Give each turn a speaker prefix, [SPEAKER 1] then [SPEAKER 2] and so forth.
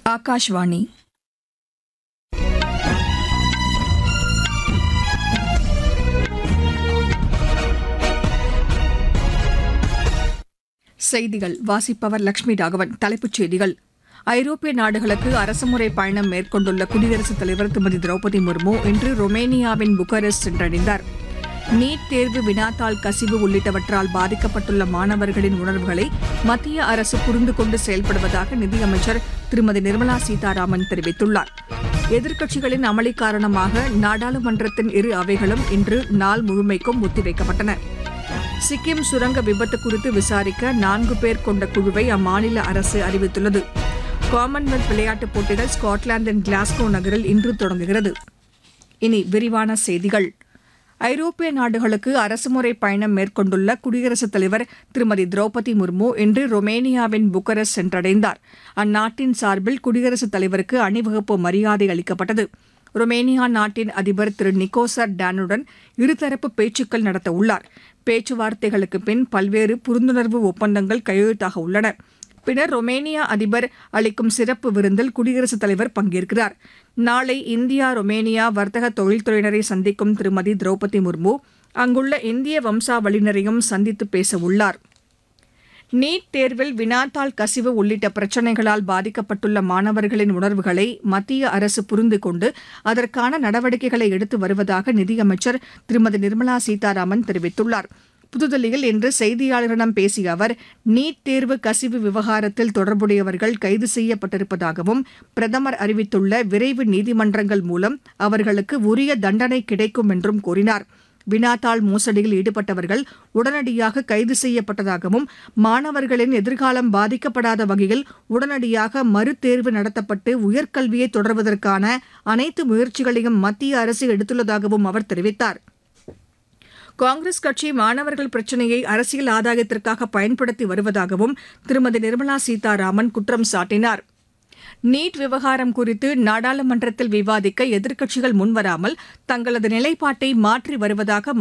[SPEAKER 1] ஆகாஷ்வாணி செய்திகள் வாசிப்பவர் லட்சுமி ராகவன் தலைப்புச் செய்திகள் ஐரோப்பிய நாடுகளுக்கு அரசுமுறை பயணம் மேற்கொண்டுள்ள குடியரசுத் தலைவர் திருமதி திரௌபதி முர்மு இன்று ரொமேனியாவின் புக்காரெஸ்ட் சென்றடைந்தார் நீட் தேர்வு வினாத்தாள் கசிவு உள்ளிட்டவற்றால் பாதிக்கப்பட்டுள்ள மாணவர்களின் உணர்வுகளை மத்திய அரசு புரிந்து கொண்டு செயல்படுவதாக நிதியமைச்சர் திருமதி நிர்மலா சீதாராமன் தெரிவித்துள்ளார் எதிர்க்கட்சிகளின் அமளி காரணமாக நாடாளுமன்றத்தின் இரு அவைகளும் இன்று நாள் முழுமைக்கும் ஒத்திவைக்கப்பட்டன சிக்கிம் சுரங்க விபத்து குறித்து விசாரிக்க நான்கு பேர் கொண்ட குழுவை அம்மாநில அரசு அறிவித்துள்ளது காமன்வெல்த் விளையாட்டுப் போட்டிகள் ஸ்காட்லாந்தின் கிளாஸ்கோ நகரில் இன்று தொடங்குகிறது இனி விரிவான செய்திகள் ஐரோப்பிய நாடுகளுக்கு அரசுமுறை பயணம் மேற்கொண்டுள்ள குடியரசுத் தலைவர் திருமதி திரௌபதி முர்மு இன்று ரொமேனியாவின் புக்கரஸ்ட் சென்றடைந்தார் அந்நாட்டின் சார்பில் குடியரசுத் தலைவருக்கு அணிவகுப்பு மரியாதை அளிக்கப்பட்டது ரொமேனியா நாட்டின் அதிபர் திரு நிக்கோசர் டானுடன் இருதரப்பு பேச்சுக்கள் நடத்த உள்ளார் பேச்சுவார்த்தைகளுக்கு பின் பல்வேறு புரிந்துணர்வு ஒப்பந்தங்கள் கையெழுத்தாக உள்ளன பின்னர் ரொமேனியா அதிபர் அளிக்கும் சிறப்பு விருந்தில் குடியரசுத் தலைவர் பங்கேற்கிறார் நாளை இந்தியா ரொமேனியா வர்த்தக தொழில்துறையினரை சந்திக்கும் திருமதி திரௌபதி முர்மு அங்குள்ள இந்திய வம்சாவளியினரையும் சந்தித்து பேச உள்ளார் நீட் தேர்வில் வினாத்தாள் கசிவு உள்ளிட்ட பிரச்சினைகளால் பாதிக்கப்பட்டுள்ள மாணவர்களின் உணர்வுகளை மத்திய அரசு புரிந்து கொண்டு அதற்கான நடவடிக்கைகளை எடுத்து வருவதாக நிதியமைச்சர் திருமதி நிர்மலா சீதாராமன் தெரிவித்துள்ளார் புதுதில்லியில் இன்று செய்தியாளர்களிடம் பேசிய அவர் நீட் தேர்வு கசிவு விவகாரத்தில் தொடர்புடையவர்கள் கைது செய்யப்பட்டிருப்பதாகவும் பிரதமர் அறிவித்துள்ள விரைவு நீதிமன்றங்கள் மூலம் அவர்களுக்கு உரிய தண்டனை கிடைக்கும் என்றும் கூறினார் வினாத்தாள் மோசடியில் ஈடுபட்டவர்கள் உடனடியாக கைது செய்யப்பட்டதாகவும் மாணவர்களின் எதிர்காலம் பாதிக்கப்படாத வகையில் உடனடியாக மறுதேர்வு நடத்தப்பட்டு உயர்கல்வியை தொடர்வதற்கான அனைத்து முயற்சிகளையும் மத்திய அரசு எடுத்துள்ளதாகவும் அவர் தெரிவித்தார் காங்கிரஸ் கட்சி மாணவர்கள் பிரச்சினையை அரசியல் ஆதாயத்திற்காக பயன்படுத்தி வருவதாகவும் திருமதி நிர்மலா சீதாராமன் குற்றம் சாட்டினார் நீட் விவகாரம் குறித்து நாடாளுமன்றத்தில் விவாதிக்க எதிர்க்கட்சிகள் முன்வராமல் தங்களது நிலைப்பாட்டை மாற்றி வருவதாக